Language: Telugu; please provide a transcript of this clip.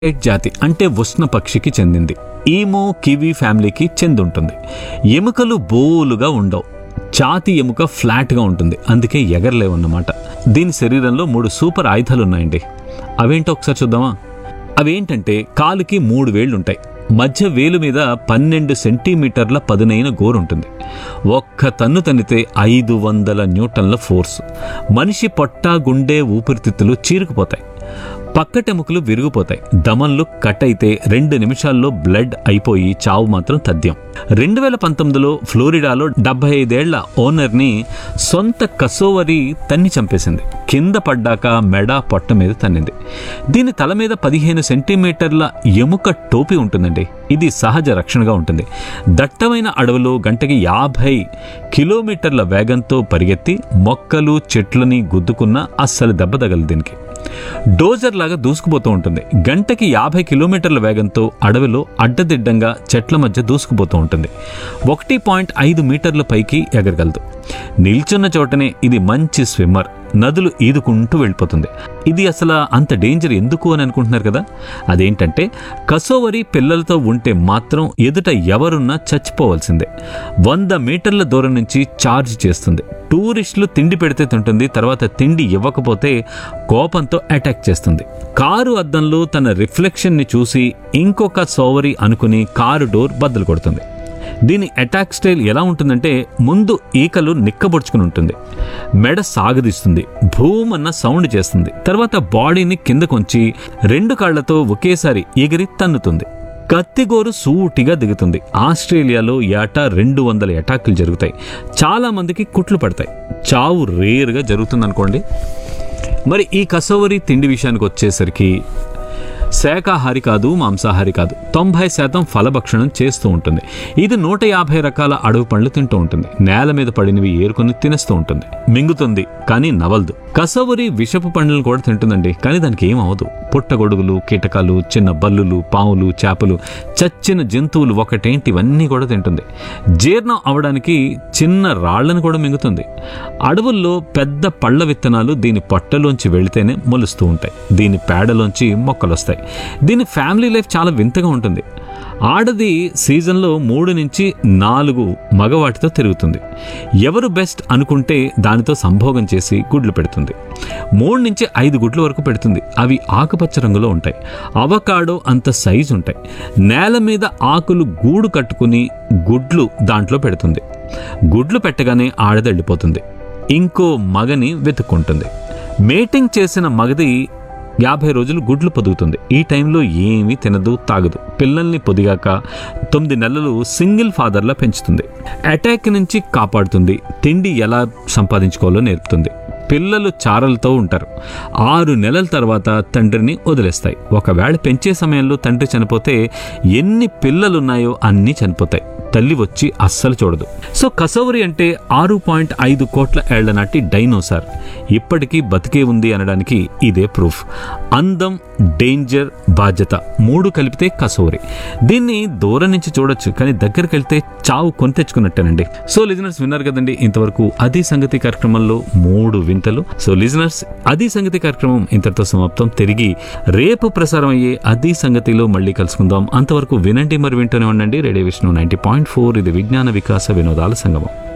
ఎట్ జాతి అంటే ఉష్ణ పక్షికి చెందింది ఈమో కివి ఫ్యామిలీకి చెందుంటుంది ఎముకలు బోలుగా ఉండవు ఛాతి ఎముక ఫ్లాట్గా ఉంటుంది అందుకే ఎగరలేవన్నమాట దీని శరీరంలో మూడు సూపర్ ఆయుధాలు ఉన్నాయండి అవేంటో ఒకసారి చూద్దామా అవేంటంటే కాలుకి మూడు వేళ్లుంటాయి మధ్య వేలు మీద పన్నెండు సెంటీమీటర్ల పదునైన గోరు ఉంటుంది ఒక్క తన్ను తన్నితే ఐదు వందల న్యూటన్ల ఫోర్స్ మనిషి పొట్ట గుండె ఊపిరితిత్తులు చీరుకుపోతాయి పక్కటెముకలు విరిగిపోతాయి దమన్లు కట్ అయితే రెండు నిమిషాల్లో బ్లడ్ అయిపోయి చావు మాత్రం తథ్యం రెండు వేల పంతొమ్మిదిలో ఫ్లోరిడాలో డెబ్బై ఐదేళ్ల ఓనర్ని సొంత కసోవరి తన్ని చంపేసింది కింద పడ్డాక మెడ పొట్ట మీద తన్నింది దీని తల మీద పదిహేను సెంటీమీటర్ల ఎముక టోపీ ఉంటుందండి ఇది సహజ రక్షణగా ఉంటుంది దట్టమైన అడవిలో గంటకి యాభై కిలోమీటర్ల వేగంతో పరిగెత్తి మొక్కలు చెట్లని గుద్దుకున్నా అస్సలు దెబ్బ తగలదు దీనికి డోజర్ లాగా దూసుకుపోతూ ఉంటుంది గంటకి యాభై కిలోమీటర్ల వేగంతో అడవిలో అడ్డదిడ్డంగా చెట్ల మధ్య దూసుకుపోతూ ఉంటుంది ఒకటి పాయింట్ ఐదు మీటర్ల పైకి ఎగరగలదు నిల్చున్న చోటనే ఇది మంచి స్విమ్మర్ నదులు ఈదుకుంటూ వెళ్ళిపోతుంది ఇది అసలు అంత డేంజర్ ఎందుకు అని అనుకుంటున్నారు కదా అదేంటంటే కసోవరి పిల్లలతో ఉంటే మాత్రం ఎదుట ఎవరున్నా చచ్చిపోవాల్సిందే వంద మీటర్ల దూరం నుంచి ఛార్జ్ చేస్తుంది టూరిస్టులు తిండి పెడితే తింటుంది తర్వాత తిండి ఇవ్వకపోతే కోపంతో అటాక్ చేస్తుంది కారు అద్దంలో తన రిఫ్లెక్షన్ని చూసి ఇంకొక సోవరి అనుకుని కారు డోర్ బద్దలు కొడుతుంది దీని అటాక్ స్టైల్ ఎలా ఉంటుందంటే ముందు ఈకలు నిక్కబొడుచుకుని ఉంటుంది మెడ సాగదీస్తుంది భూమన్న సౌండ్ చేస్తుంది తర్వాత బాడీని కిందకొంచి రెండు కాళ్లతో ఒకేసారి ఎగిరి తన్నుతుంది కత్తిగోరు సూటిగా దిగుతుంది ఆస్ట్రేలియాలో ఏటా రెండు వందల అటాకులు జరుగుతాయి చాలా మందికి కుట్లు పడతాయి చావు రేరుగా జరుగుతుంది అనుకోండి మరి ఈ కసోవరి తిండి విషయానికి వచ్చేసరికి శాకాహారి కాదు మాంసాహారి కాదు తొంభై శాతం ఫలభక్షణం చేస్తూ ఉంటుంది ఇది నూట యాభై రకాల అడవి పండ్లు తింటూ ఉంటుంది నేల మీద పడినవి ఏరుకొని తినేస్తూ ఉంటుంది మింగుతుంది కానీ నవలదు కసవరి విషపు పండ్లను కూడా తింటుందండి కానీ దానికి ఏం అవ్వదు పుట్టగొడుగులు కీటకాలు చిన్న బల్లులు పాములు చేపలు చచ్చిన జంతువులు ఒకటేంటి ఇవన్నీ కూడా తింటుంది జీర్ణం అవడానికి చిన్న రాళ్లను కూడా మింగుతుంది అడవుల్లో పెద్ద పళ్ళ విత్తనాలు దీని పొట్టలోంచి వెళితేనే మొలుస్తూ ఉంటాయి దీని పేడలోంచి మొక్కలు వస్తాయి దీని ఫ్యామిలీ లైఫ్ చాలా వింతగా ఉంటుంది ఆడది సీజన్లో మూడు నుంచి నాలుగు మగవాటితో తిరుగుతుంది ఎవరు బెస్ట్ అనుకుంటే దానితో సంభోగం చేసి గుడ్లు పెడుతుంది మూడు నుంచి ఐదు గుడ్ల వరకు పెడుతుంది అవి ఆకుపచ్చ రంగులో ఉంటాయి అవకాడో అంత సైజు ఉంటాయి నేల మీద ఆకులు గూడు కట్టుకుని గుడ్లు దాంట్లో పెడుతుంది గుడ్లు పెట్టగానే ఆడది వెళ్ళిపోతుంది ఇంకో మగని వెతుక్కుంటుంది మేటింగ్ చేసిన మగది యాభై రోజులు గుడ్లు పొదుగుతుంది ఈ టైంలో ఏమీ తినదు తాగదు పిల్లల్ని పొదిగాక తొమ్మిది నెలలు సింగిల్ ఫాదర్లా పెంచుతుంది అటాక్ నుంచి కాపాడుతుంది తిండి ఎలా సంపాదించుకోవాలో నేర్పుతుంది పిల్లలు చారలతో ఉంటారు ఆరు నెలల తర్వాత తండ్రిని వదిలేస్తాయి ఒకవేళ పెంచే సమయంలో తండ్రి చనిపోతే ఎన్ని పిల్లలున్నాయో అన్నీ చనిపోతాయి తల్లి వచ్చి అస్సలు చూడదు సో కసవరి అంటే ఆరు పాయింట్ ఐదు కోట్ల ఏళ్ల నాటి డైనోసార్ ఇప్పటికీ బతికే ఉంది అనడానికి ఇదే ప్రూఫ్ అందం డేంజర్ బాధ్యత మూడు కలిపితే కసోరి దీన్ని దూరం నుంచి చూడొచ్చు కానీ దగ్గరికి వెళ్తే చావు కొని తెచ్చుకున్నట్టేనండి సో లిజనర్స్ విన్నారు కదండి ఇంతవరకు అది సంగతి కార్యక్రమంలో మూడు వింతలు సో లిజనర్స్ అది సంగతి కార్యక్రమం ఇంతటితో సమాప్తం తిరిగి రేపు ప్రసారం అయ్యే అది సంగతిలో మళ్ళీ కలుసుకుందాం అంతవరకు వినండి మరి వింటూనే ఉండండి radio Vishnu ninety point four ఇది విజ్ఞాన వికాస వినోదాల సంగమం